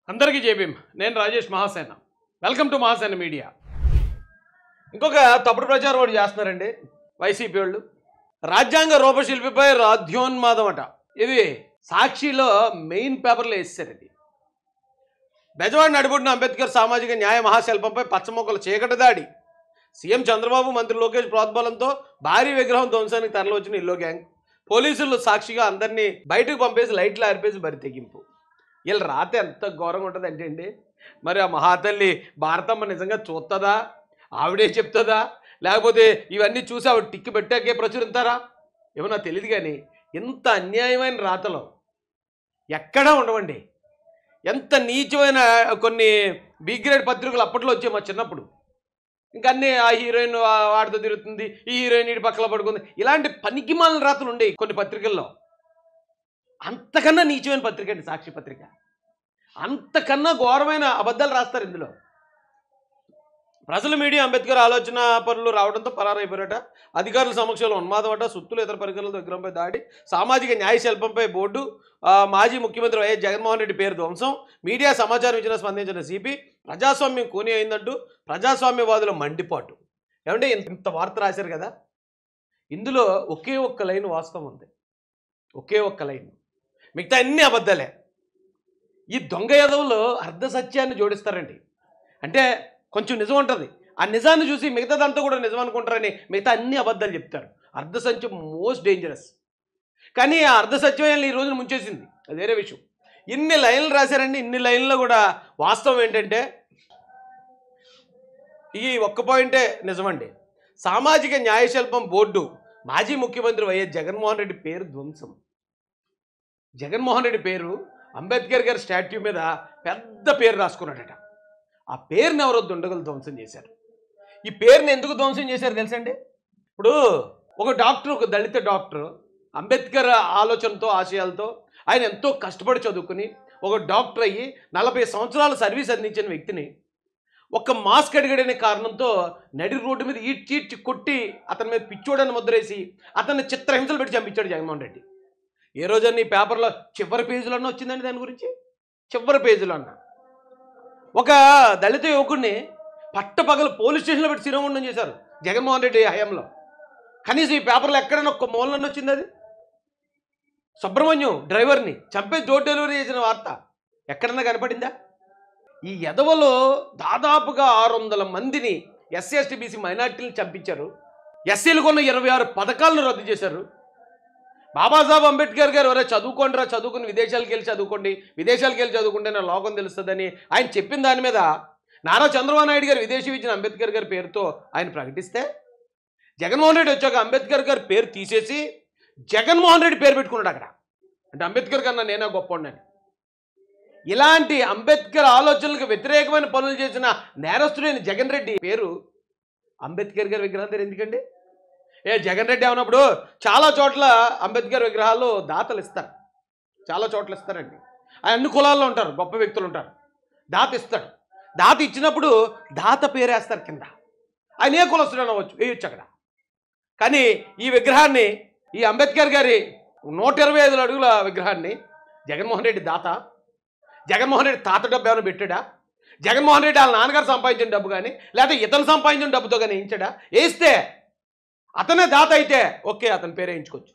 అందరికీ జేబీఎం నేను Rajesh Mahasena welcome to Mahasena media ఇంకొక తప్పుడు ప్రచారం ఒకటి చేస్తున్నారండి వైసీపీ వాళ్ళు రాజ్యాంగ రూపశిల్పిపై రాధ్యోన్మాదం అట ఇది సాక్షిలో మెయిన్ పేపర్లో వేస్తారు ఇది బెజవాడ నడిబొడిన అంబేద్కర్ సామాజిక న్యాయ మహాశిల్పంపై పచ్చమొక్కల చీకటి దాడి సీఎం చంద్రబాబు మంత్రి లోకేష్ ప్రోద్బలంతో భారీ విగ్రహం ధ్వంసానికి తరలివచ్చిన ఇల్లో గ్యాంగ్ పోలీసులు సాక్షిగా అందరినీ బయటకు పంపేసి లైట్లు ఆరిపేసి బరి తెగింపు వీళ్ళు రాత ఎంత ఘోరంగా ఉంటుంది అంటే అండి మరి ఆ మహాతల్లి భారతమ్మ నిజంగా చూస్తుందా ఆవిడే చెప్తుందా లేకపోతే ఇవన్నీ చూసి ఆవిడ టిక్కి పెట్టాకే ప్రచురిస్తారా ఏమన్నా తెలియదు కానీ ఇంత అన్యాయమైన రాతలో ఎక్కడా ఉండవండి ఎంత నీచమైన కొన్ని బి గ్రేడ్ పత్రికలు అప్పట్లో వచ్చాయి మా చిన్నప్పుడు ఇంకా అన్నీ ఆ హీరోయిన్ వా- వాడితో తిరుగుతుంది ఈ హీరోయిన్ ఇటు పక్కల పడుకుంది ఇలాంటి పనికిమాలిన రాతలు ఉండేవి కొన్ని పత్రికల్లో అంతకన్నా నీచమైన పత్రిక అండి సాక్షి పత్రిక అంతకన్నా ఘోరమైన అబద్ధాలు రాస్తారు ఇందులో ప్రజల మీడియా అంబేద్కర్ ఆలోచన పనులు రావడంతో పరారైపోయారట అధికారుల సమక్షంలో ఉన్మాదం అట సుత్తులు ఇతర పరికరాలతో విగ్రహంపై దాడి సామాజిక న్యాయ శిల్పంపై బోర్డు ఆ, మాజీ ముఖ్యమంత్రి వైఎస్ జగన్మోహన్ రెడ్డి పేరు ధ్వంసం మీడియా సమాచారం ఇచ్చిన స్పందించిన సిపి ప్రజాస్వామ్యం కూని అయిందంటూ ప్రజాస్వామ్యవాదుల మండిపాటు ఏమంటే ఇంత ఇంత వార్త రాశారు కదా ఇందులో ఒకే ఒక్క లైన్ వాస్తవం ఉంది ఒకే ఒక్క లైన్ మిగతా అన్ని అబద్ధాలే ఈ దొంగ యదవులు అర్ధ సత్యాన్ని జోడిస్తారండి అంటే కొంచెం నిజం ఉంటుంది ఆ నిజాన్ని చూసి మిగతాదంతా కూడా నిజం అనుకుంటారని మిగతా అన్ని అబద్ధాలు చెప్తారు అర్ధ సత్యం మోస్ట్ డేంజరస్ కానీ ఆ అర్ధ సత్యం ఈ రోజున ముంచేసింది అది వేరే విషయం ఇన్ని లైన్లు రాశారండి ఇన్ని లైన్లో కూడా వాస్తవం ఏంటంటే ఈ ఒక్క పాయింటే నిజమండి సామాజిక న్యాయశిల్పం బోర్డు మాజీ ముఖ్యమంత్రి వైఎస్ జగన్మోహన్ రెడ్డి పేరు ధ్వంసం జగన్మోహన్ రెడ్డి పేరు అంబేద్కర్ గారి స్టాట్యూ మీద పెద్ద పేరు రాసుకున్నాడట ఆ పేరుని ఎవరో దుండగులు ధ్వంసం చేశారు ఈ పేరుని ఎందుకు ధ్వంసం చేశారు తెలుసండి ఇప్పుడు ఒక డాక్టర్ ఒక దళిత డాక్టర్ అంబేద్కర్ ఆలోచనతో ఆశయాలతో ఆయన ఎంతో కష్టపడి చదువుకుని ఒక డాక్టర్ అయ్యి నలభై సంవత్సరాల సర్వీస్ అందించిన వ్యక్తిని ఒక మాస్క్ అడిగాడనే కారణంతో నడి రోడ్డు మీద ఈడ్చి ఈడ్చి కొట్టి అతని మీద పిచ్చోడని ముద్రేసి అతన్ని చిత్రహింసలు పెట్టి చంపించాడు జగన్మోహన్ రెడ్డి ఏ రోజన్నా ఈ పేపర్లో చివరి పేజీలోనే వచ్చిందండి దాని గురించి చివరి పేజీలో అన్న ఒక దళిత యువకుడిని పట్టపగలు పోలీస్ స్టేషన్లో పెట్టి శిరోముండం చేశారు జగన్మోహన్ రెడ్డి హయాంలో కనీసం ఈ పేపర్లో ఎక్కడైనా ఒక్క మూలన వచ్చింది అది సుబ్రహ్మణ్యం డ్రైవర్ని చంపేసి డోర్ డెలివరీ చేసిన వార్త ఎక్కడన్నా కనపడిందా ఈ ఎదవలో దాదాపుగా ఆరు వందల మందిని ఎస్సీ ఎస్టీ బీసీ మైనార్టీలను చంపించారు ఎస్సీలు కొన్న ఇరవై ఆరు పథకాలను రద్దు చేశారు బాబాసాహెబ్ అంబేద్కర్ గారు ఎవరో చదువుకోండిరా చదువుకుని విదేశాలకు వెళ్ళి చదువుకోండి విదేశాలకు వెళ్ళి చదువుకుంటే నా లోకం తెలుస్తుందని ఆయన చెప్పిన దాని మీద నారా చంద్రబాబు నాయుడు గారు విదేశీ విద్యను అంబేద్కర్ గారి పేరుతో ఆయన ప్రకటిస్తే జగన్మోహన్ రెడ్డి వచ్చాక అంబేద్కర్ గారి పేరు తీసేసి జగన్మోహన్ రెడ్డి పేరు పెట్టుకున్నాడు అక్కడ అంటే అంబేద్కర్ కన్నా నేనే గొప్పవాడిని ఇలాంటి అంబేద్కర్ ఆలోచనలకు వ్యతిరేకమైన పనులు చేసిన నేరస్తుడైన జగన్ రెడ్డి పేరు అంబేద్కర్ గారి విగ్రహం దగ్గర ఎందుకండి ఏ జగన్ రెడ్డి అవునప్పుడు చాలా చోట్ల అంబేద్కర్ విగ్రహాలు దాతలు ఇస్తారు చాలా చోట్ల ఇస్తారండి ఆయన అన్ని కులాల్లో ఉంటారు గొప్ప వ్యక్తులు ఉంటారు దాత ఇస్తాడు దాత ఇచ్చినప్పుడు దాత పేరేస్తారు కింద ఆయన ఏ కులస్తుడు అనవచ్చు వేయొచ్చు అక్కడ కానీ ఈ విగ్రహాన్ని ఈ అంబేద్కర్ గారి నూట ఇరవై ఐదు అడుగుల విగ్రహాన్ని జగన్మోహన్ రెడ్డి దాత జగన్మోహన్ రెడ్డి తాత డబ్బు ఏమైనా పెట్టాడా జగన్మోహన్ రెడ్డి వాళ్ళ నాన్నగారు సంపాదించిన డబ్బు కానీ లేకపోతే ఇతను సంపాదించిన డబ్బుతో కానీ వేయించాడా వేయిస్తే అతనే దాత అయితే ఓకే అతని పేరు వేయించుకోవచ్చు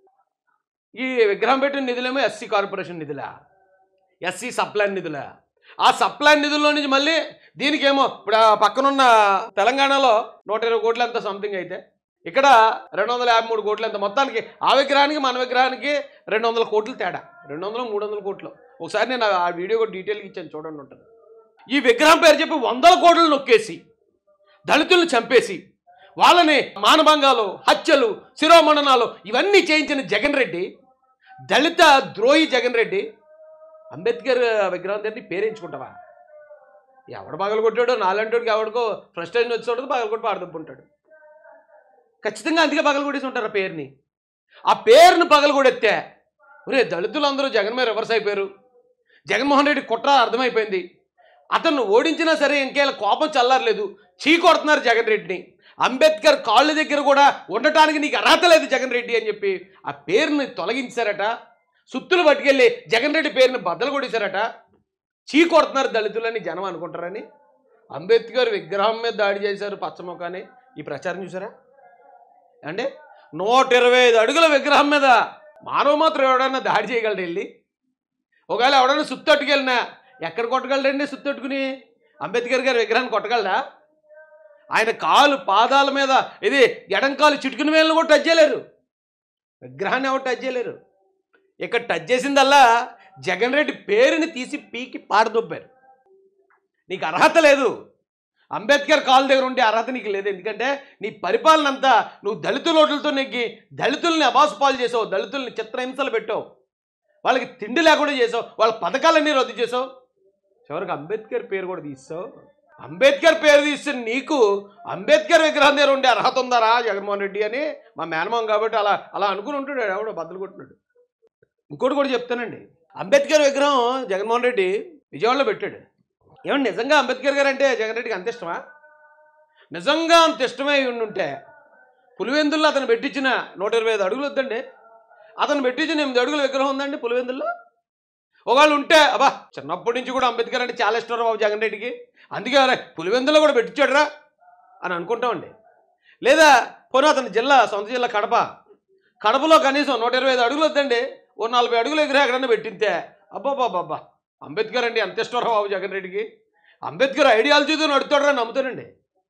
ఈ విగ్రహం పెట్టిన నిధులేమో ఎస్సీ కార్పొరేషన్ నిధులా ఎస్సీ సప్లైన్ నిధులా ఆ సప్లైన్ నిధుల్లో నుంచి మళ్ళీ దీనికేమో ఇప్పుడు ఆ పక్కనున్న తెలంగాణలో నూట ఇరవై కోట్లు ఎంత సంథింగ్ అయితే ఇక్కడ రెండు వందల యాభై మూడు కోట్లు ఎంత మొత్తానికి ఆ విగ్రహానికి మన విగ్రహానికి రెండు వందల కోట్లు తేడా రెండు వందలు మూడు వందల కోట్లు ఒకసారి నేను ఆ వీడియో కూడా డీటెయిల్గా ఇచ్చాను చూడండి ఉంటుంది ఈ విగ్రహం పేరు చెప్పి వందల కోట్లు నొక్కేసి దళితులను చంపేసి వాళ్ళని మానభంగాలు హత్యలు శిరోమండనాలు ఇవన్నీ చేయించిన జగన్ రెడ్డి దళిత ద్రోహి జగన్ రెడ్డి అంబేద్కర్ విగ్రహం దగ్గర పేరేయించుకుంటావా ఎవడు పగలగొట్టాడో నాలంటోడికి ఎవడికో ఫ్రస్ట్రేషన్ వచ్చి ఉంటుంది పగలగొట్టి పాడదప్పుంటాడు ఖచ్చితంగా అందుకే పగలగొట్టేసి ఉంటారు ఆ పేరుని ఆ పేరును పగలగొడెత్తే ఒరే దళితులందరూ జగన్ మీద రివర్స్ అయిపోయారు జగన్మోహన్ రెడ్డి కుట్ర అర్థమైపోయింది అతను ఓడించినా సరే ఇంకేలా కోపం చల్లారలేదు చీ కొడుతున్నారు జగన్ రెడ్డిని అంబేద్కర్ కాళ్ళ దగ్గర కూడా ఉండటానికి నీకు అర్హత లేదు జగన్ రెడ్డి అని చెప్పి ఆ పేరుని తొలగించారట సుత్తులు పట్టుకెళ్ళి జగన్ రెడ్డి పేరుని బద్దలు కొట్టేశారట చీ కొడుతున్నారు దళితులని జనం అనుకుంటారని అంబేద్కర్ విగ్రహం మీద దాడి చేశారు పచ్చముఖాన్ని ఈ ప్రచారం చూసారా అంటే నూట ఇరవై ఐదు అడుగుల విగ్రహం మీద మానవ మాత్రం ఎవడన్నా దాడి చేయగలడు వెళ్ళి ఒకవేళ ఎవడన్నా సుత్తట్టుకెళ్ళినా ఎక్కడ కొట్టగలడండి సుత్తట్టుకుని అంబేద్కర్ గారి విగ్రహాన్ని కొట్టగలడా ఆయన కాలు పాదాల మీద ఇది ఎడం కాలు చిటుకుని వేలను కూడా టచ్ చేయలేరు విగ్రహాన్ని ఎవరు టచ్ చేయలేరు ఇక్కడ టచ్ చేసిందల్లా జగన్ రెడ్డి పేరుని తీసి పీకి పాడదొబ్బారు నీకు అర్హత లేదు అంబేద్కర్ కాల్ దగ్గర ఉండే అర్హత నీకు లేదు ఎందుకంటే నీ పరిపాలన అంతా నువ్వు దళితుల ఓట్లతో నెగ్గి దళితుల్ని అబాసుపాలు చేసావు దళితుల్ని చిత్రహింసలు పెట్టావు వాళ్ళకి తిండి లేకుండా చేసావు వాళ్ళ పథకాలన్నీ రద్దు చేసావు చివరికి అంబేద్కర్ పేరు కూడా తీస్తావు అంబేద్కర్ పేరు తీస్తే నీకు అంబేద్కర్ విగ్రహం దగ్గర ఉండే అర్హత ఉందారా జగన్మోహన్ రెడ్డి అని మా మేనమామ కాబట్టి అలా అలా అనుకుని ఉంటాడు ఎవడో బద్దలు కొట్టినాడు ఇంకోటి కూడా చెప్తానండి అంబేద్కర్ విగ్రహం జగన్మోహన్ రెడ్డి విజయవాడలో పెట్టాడు ఏమండి నిజంగా అంబేద్కర్ గారు అంటే జగన్ రెడ్డికి అంత ఇష్టమా నిజంగా అంత ఇష్టమై ఉండుంటే పులివెందుల్లో అతను పెట్టించిన నూట ఇరవై ఐదు అడుగులు వద్దండి అతను పెట్టించిన ఎనిమిది అడుగుల విగ్రహం ఉందండి పులివెందుల్లో ఒకళ్ళు ఉంటే అబ్బా చిన్నప్పటి నుంచి కూడా అంబేద్కర్ అంటే చాలా ఇష్టం రా బాబు జగన్ రెడ్డికి అందుకే అరే పులివెందులో కూడా పెట్టించాడురా అని అనుకుంటామండి లేదా పోనీ అతని జిల్లా సొంత జిల్లా కడప కడపలో కనీసం నూట ఇరవై ఐదు అడుగులు వద్దండి ఓ నలభై అడుగులు ఎగిరే ఎక్కడన్నా పెట్టింతే అబ్బాబాబ్బా అంబేద్కర్ అండి అంత ఇష్టం రా బాబు జగన్ రెడ్డికి అంబేద్కర్ ఐడియాలజీతో నడుతాడరా నమ్ముతానండి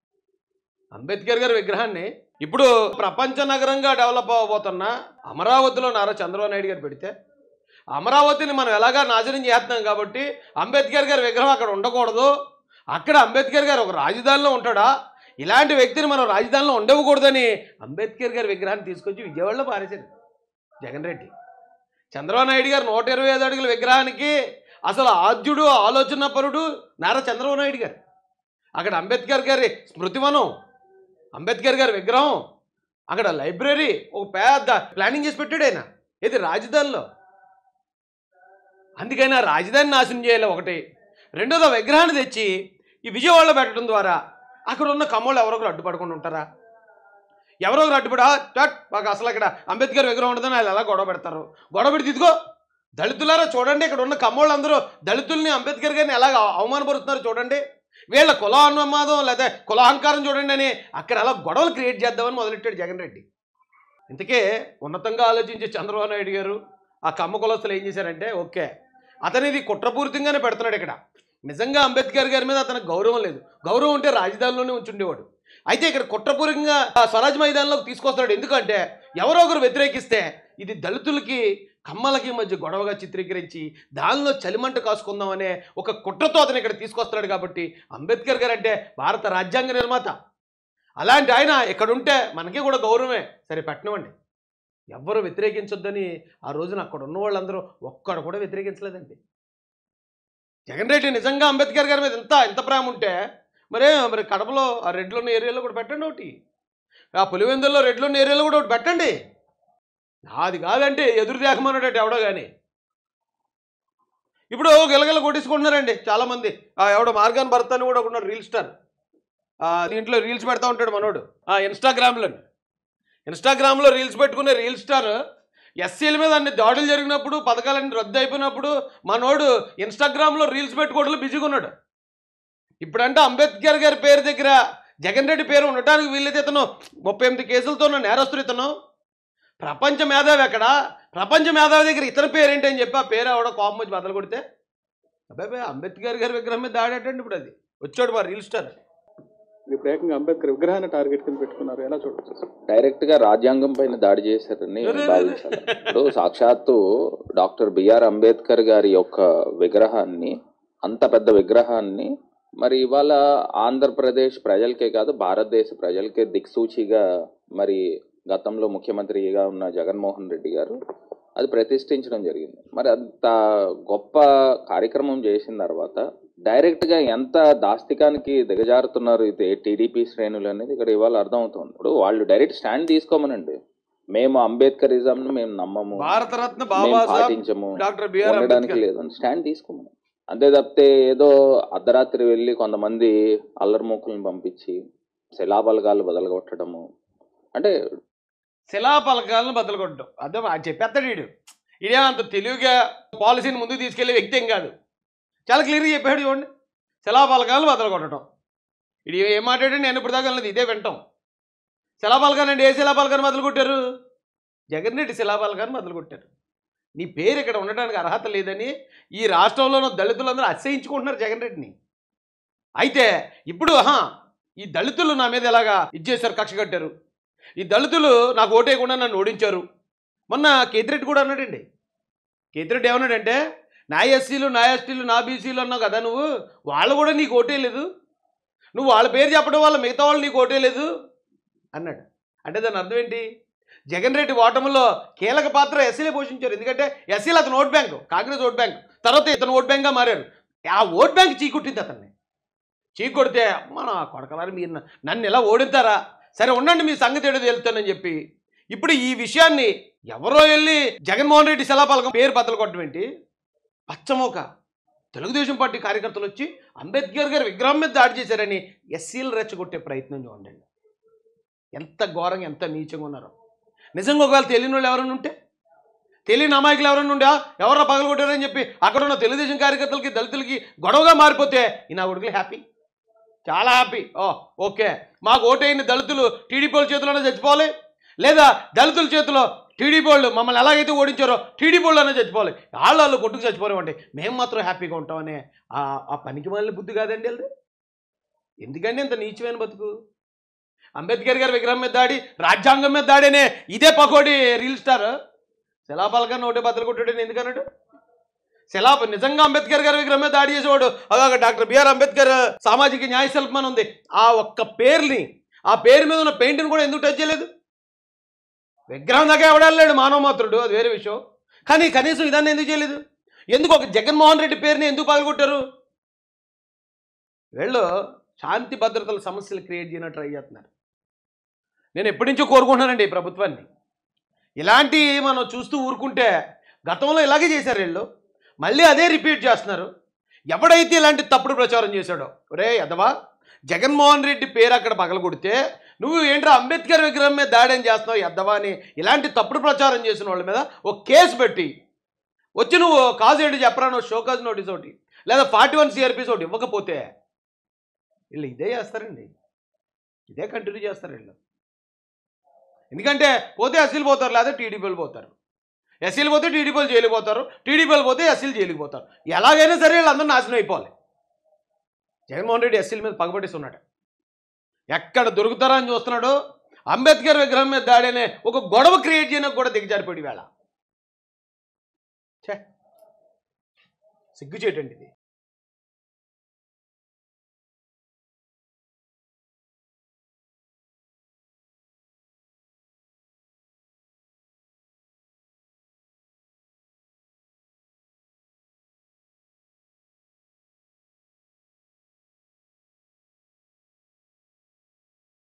అంబేద్కర్ గారి విగ్రహాన్ని ఇప్పుడు ప్రపంచ నగరంగా డెవలప్ అవ్వబోతున్న అమరావతిలో నారా చంద్రబాబు నాయుడు గారు పెడితే అమరావతిని మనం ఎలాగా నాశనం చేస్తున్నాం కాబట్టి అంబేద్కర్ గారి విగ్రహం అక్కడ ఉండకూడదు అక్కడ అంబేద్కర్ గారు ఒక రాజధానిలో ఉంటాడా ఇలాంటి వ్యక్తిని మనం రాజధానిలో ఉండకూడదని అంబేద్కర్ గారి విగ్రహాన్ని తీసుకొచ్చి విజయవాడలో పారేశారు జగన్ రెడ్డి చంద్రబాబు నాయుడు గారు నూట ఇరవై ఐదు అడుగుల విగ్రహానికి అసలు ఆద్యుడు ఆలోచనాపరుడు నారా చంద్రబాబు నాయుడు గారు అక్కడ అంబేద్కర్ గారి స్మృతివనం అంబేద్కర్ గారి విగ్రహం అక్కడ లైబ్రరీ ఒక పెద్ద ప్లానింగ్ చేసి పెట్టాడు ఆయన ఇది రాజధానిలో అందుకని ఆ రాజధాని నాశనం చేయాలి ఒకటి రెండోది ఆ విగ్రహాన్ని తెచ్చి ఈ విజయవాడలో పెట్టడం ద్వారా అక్కడ ఉన్న కమ్మోళ్ళు ఎవరో ఒకరు అడ్డుపడకుండా ఉంటారా ఎవరో ఒకరు అడ్డుపడా టట్ మాకు అసలు అక్కడ అంబేద్కర్ విగ్రహం ఉండదని వాళ్ళు ఎలా గొడవ పెడతారు గొడవ పెడితే ఇదిగో దళితులారా చూడండి ఇక్కడ ఉన్న కమ్మోళ్ళందరూ దళితుల్ని అంబేద్కర్ గారిని ఎలాగ అవమానపరుస్తున్నారు చూడండి వీళ్ళ కులానుమాదం లేదా కులాహంకారం చూడండి అని అక్కడ అలా గొడవలు క్రియేట్ చేద్దామని మొదలెట్టాడు జగన్ రెడ్డి ఇంతకే ఉన్నతంగా ఆలోచించే చంద్రబాబు నాయుడు గారు ఆ కమ్మ కులస్తులు ఏం చేశారంటే ఓకే అతనిది కుట్రపూరితంగానే పెడుతున్నాడు ఇక్కడ నిజంగా అంబేద్కర్ గారి మీద అతనికి గౌరవం లేదు గౌరవం ఉంటే రాజధానిలోనే ఉంచుండేవాడు అయితే ఇక్కడ కుట్రపూరితంగా ఆ స్వరాజ్ మైదానంలోకి తీసుకొస్తున్నాడు ఎందుకంటే ఎవరో ఒకరు వ్యతిరేకిస్తే ఇది దళితులకి కమ్మలకి మధ్య గొడవగా చిత్రీకరించి దానిలో చలిమంట కాసుకుందామనే ఒక కుట్రతో అతను ఇక్కడ తీసుకొస్తున్నాడు కాబట్టి అంబేద్కర్ గారు అంటే భారత రాజ్యాంగ నిర్మాత అలాంటి ఆయన ఇక్కడ ఉంటే మనకి కూడా గౌరవమే సరే పెట్టనివ్వండి ఎవ్వరూ వ్యతిరేకించొద్దని ఆ రోజున అక్కడ ఉన్న వాళ్ళందరూ ఒక్కడు కూడా వ్యతిరేకించలేదండి జగన్ రెడ్డి నిజంగా అంబేద్కర్ గారి మీద ఎంత ఎంత ప్రేమ ఉంటే మరే మరి కడపలో ఆ రెడ్లు ఉన్న ఏరియాలో కూడా పెట్టండి ఒకటి ఆ పులివెందుల్లో రెడ్లు ఉన్న ఏరియాలో కూడా ఒకటి పెట్టండి నాది కాదంటే ఎదురు దేకమన్నాడట ఎవడో కానీ ఇప్పుడు గిలగిల కొట్టేసుకుంటున్నారండి చాలామంది ఆ ఎవడో మార్గాన్ భర్త అని కూడా ఉన్నాడు రీల్ స్టార్ ఆ, దీంట్లో రీల్స్ పెడతా ఉంటాడు మనోడు ఆ, ఇన్స్టాగ్రామ్లో ఇన్స్టాగ్రామ్లో రీల్స్ పెట్టుకునే రీల్ స్టార్ ఎస్సీల మీద అన్ని దాడులు జరిగినప్పుడు పథకాలన్నీ రద్దు అయిపోయినప్పుడు మనోడు ఇన్స్టాగ్రామ్లో రీల్స్ పెట్టుకోవడంలో బిజీగా ఉన్నాడు ఇప్పుడంటే అంబేద్కర్ గారి పేరు దగ్గర జగన్ రెడ్డి పేరు ఉండటానికి వీళ్ళైతే ఇతను ముప్పై ఎనిమిది కేసులతో ఉన్న నేరస్తుడు ఇతను ప్రపంచ మేధావి ఎక్కడ ప్రపంచ మేధావి దగ్గర ఇతని పేరు ఏంటి అని చెప్పి ఆ పేరు ఆవిడ కోపం వచ్చి బదలు కొడితే అబ్బాయి అంబేద్కర్ గారి విగ్రహం మీద దాడేటండి ఇప్పుడు అది వచ్చాడు మా రీల్ స్టార్ ఇప్పుడు ఏకంగా అంబేద్కర్ విగ్రహాన్ని టార్గెట్ కింద పెట్టుకున్నారు ఎలా చూడొచ్చు డైరెక్ట్ గా రాజ్యాంగం పైన దాడి చేశారని అరే, అరే, భావించాలి ఇప్పుడు సాక్షాత్తు డాక్టర్ బిఆర్ అంబేద్కర్ గారి యొక్క విగ్రహాన్ని అంత పెద్ద విగ్రహాన్ని మరి ఇవాళ ఆంధ్రప్రదేశ్ ప్రజలకే కాదు భారతదేశ ప్రజలకే దిక్సూచిగా మరి గతంలో ముఖ్యమంత్రిగా ఉన్న జగన్మోహన్ రెడ్డి గారు అది ప్రతిష్ఠించడం జరిగింది మరి అంత గొప్ప కార్యక్రమం చేసిన తర్వాత డైరెక్ట్ గా ఎంత దాస్తికానికి దిగజారుతున్నారు ఇది టీడీపీ శ్రేణులు అనేది ఇక్కడ ఇవాళ అర్థమవుతుంది ఇప్పుడు వాళ్ళు డైరెక్ట్ స్టాండ్ తీసుకోమనండి మేము అంబేద్కరిజం మేము నమ్మము భారతరత్న మేము బాబాసాహెబ్ పాటించము డాక్టర్ బిఆర్ ఉండడానికి అంబేద్కర్ లేదు స్టాండ్ తీసుకోమని అంతే తప్పితే ఏదో అర్ధరాత్రి వెళ్ళి కొంతమంది అల్లరిమూకులను పంపించి శిలాబలగాలు బదలగొట్టడము అంటే శిలాపలకాలను బద్దలు కొట్టడం అదే ఆయన చెప్పేస్తాడు వీడు ఇదే అంత తెలివిగా పాలసీని ముందుకు తీసుకెళ్లే వ్యక్తి ఏం కాదు చాలా క్లియర్గా చెప్పాడు చూడండి శిలాపలకాలు బదలు కొట్టడం ఇది ఏం మాట్లాడండి నేను ఇప్పుడు దాకా వెళ్ళలేదు ఇదే వింటాం శిలాపలకాన్ని అంటే ఏ శిలాపలకాన్ని మొదలు కొట్టారు జగన్ రెడ్డి శిలాపలకాన్ని మొదలు కొట్టారు నీ పేరు ఇక్కడ ఉండడానికి అర్హత లేదని ఈ రాష్ట్రంలో ఉన్న దళితులందరూ అసహించుకుంటున్నారు జగన్ రెడ్డిని అయితే ఇప్పుడు ఆహా ఈ దళితులు నా మీద ఎలాగా ఇచ్చేసారు కక్ష కట్టారు ఈ దళితులు నాకు ఓటేయకుండా నన్ను ఓడించారు మొన్న కేతిరెడ్డి కూడా అన్నాడండి కేతిరెడ్డి ఏమన్నాడంటే నా ఎస్సీలు నా ఎస్టీలు నా బీసీలు అన్నావు కదా నువ్వు వాళ్ళు కూడా నీకు ఓటేయలేదు నువ్వు వాళ్ళ పేరు చెప్పడం వల్ల మిగతా వాళ్ళు నీకు ఓటేయలేదు అన్నాడు అంటే దాని అర్థం ఏంటి జగన్ రెడ్డి ఓటమిలో కీలక పాత్ర ఎస్సీలే పోషించారు ఎందుకంటే ఎస్సీలు అతను vote bank Congress vote bank తర్వాత ఇతను ఓట్ బ్యాంక్గా మారారు ఆ ఓట్ బ్యాంక్ చీకొట్టింది అతన్ని చీకొడితే మన కొడకలారి మీరు న- నన్ను ఇలా ఓడిస్తారా సరే ఉండండి మీ సంగతి ఏడో తెలుస్తానని చెప్పి ఇప్పుడు ఈ విషయాన్ని ఎవరో వెళ్ళి జగన్మోహన్ రెడ్డి శిలాపలకం పేరు బద్దలు కొట్టడం ఏంటి పచ్చమోక తెలుగుదేశం పార్టీ కార్యకర్తలు వచ్చి అంబేద్కర్ గారి విగ్రహం మీద దాడి చేశారని ఎస్సీలు రెచ్చగొట్టే ప్రయత్నం చూడండి ఎంత ఘోరంగా ఎంత నీచంగా ఉన్నారో నిజంగా ఒకవేళ తెలియని వాళ్ళు ఎవరైనా ఉంటే తెలియని అమాయకులు ఎవరైనా ఉండే ఎవరో పగలు కొట్టారని చెప్పి అక్కడ ఉన్న తెలుగుదేశం కార్యకర్తలకి దళితులకి గొడవగా మారిపోతే ఈ నా కొడుకులు హ్యాపీ చాలా హ్యాపీ ఓ ఓకే మాకు ఓటైన దళితులు టీడీపీ వాళ్ళ చేతిలోనే చచ్చిపోవాలి లేదా దళితుల చేతిలో టీడీపీ వాళ్ళు మమ్మల్ని ఎలాగైతే ఓడించారో టీడీపీ వాళ్ళనే చచ్చిపోవాలి వాళ్ళు వాళ్ళు కొట్టుకు చచ్చిపోలేమంటే మేము మాత్రం హ్యాపీగా ఉంటామనే ఆ ఆ పనికి మళ్ళీ బుద్ధి కాదండి వెళ్ళి ఎందుకండి ఇంత నీచమైన బతుకు అంబేద్కర్ గారి విగ్రహం మీద దాడి రాజ్యాంగం మీద దాడేనే ఇదే పకోడి రీల్ స్టార్ శిలాపలకన్నా ఒకటే బద్దలు కొట్టాడని ఎందుకన్నాడు శిలాప నిజంగా అంబేద్కర్ గారి విగ్రహం మీద దాడి చేసేవాడు అలాగ డాక్టర్ బిఆర్ అంబేద్కర్ సామాజిక న్యాయ శిల్పం అని ఉంది ఆ ఒక్క పేరుని ఆ పేరు మీద ఉన్న పెయింట్ని కూడా ఎందుకు టచ్ చేయలేదు విగ్రహం దాకా ఎవడలేడు మానవ మాత్రుడు అది వేరే విషయం కానీ కనీసం ఇదాన్ని ఎందుకు చేయలేదు ఎందుకు ఒక జగన్మోహన్ రెడ్డి పేరుని ఎందుకు పగలగొట్టారు వీళ్ళు శాంతి భద్రతల సమస్యలు క్రియేట్ చేయడానికి ట్రై చేస్తున్నారు నేను ఎప్పటి నుంచో కోరుకుంటున్నానండి ఈ ప్రభుత్వాన్ని ఇలాంటి మనం చూస్తూ ఊరుకుంటే గతంలో ఇలాగే చేశారు వీళ్ళు మళ్ళీ అదే రిపీట్ చేస్తున్నారు ఎవడైతే ఇలాంటి తప్పుడు ప్రచారం చేశాడో రే ఎదవా జగన్మోహన్ రెడ్డి పేరు అక్కడ పగలగొడితే నువ్వు ఏంట్రా అంబేద్కర్ విగ్రహం మీద దాడని చేస్తున్నావు ఎద్దవా అని ఇలాంటి తప్పుడు ప్రచారం చేసిన వాళ్ళ మీద ఒక కేసు పెట్టి వచ్చి నువ్వు కాజు ఏంటి చెప్పరా నువ్వు షోకాజ్ నోటీస్ ఒకటి లేదా ఫార్టీ వన్ సిఆర్పీస్ ఒకటి ఇవ్వకపోతే వీళ్ళు ఇదే చేస్తారండి ఇదే కంటిన్యూ చేస్తారు వీళ్ళు ఎందుకంటే పోతే ఎస్సీలు పోతారు లేదా టీడీపీలు పోతారు ఎస్సీలు పోతే టీడీపీలు జైలుకి పోతారు టీడీపీలు పోతే ఎస్సీలు జైలుకి పోతారు ఎలాగైనా సరే వీళ్ళందరూ నాశనం అయిపోవాలి జగన్మోహన్ రెడ్డి ఎస్సీల మీద పగబట్టేస్తున్నాడు ఎక్కడ దొరుకుతారా అని చూస్తున్నాడు అంబేద్కర్ విగ్రహం మీద దాడి అనే ఒక గొడవ క్రియేట్ చేయడానికి కూడా దిగజారిపోయి వేళ ఛే సిగ్గు చేయటండి ఇది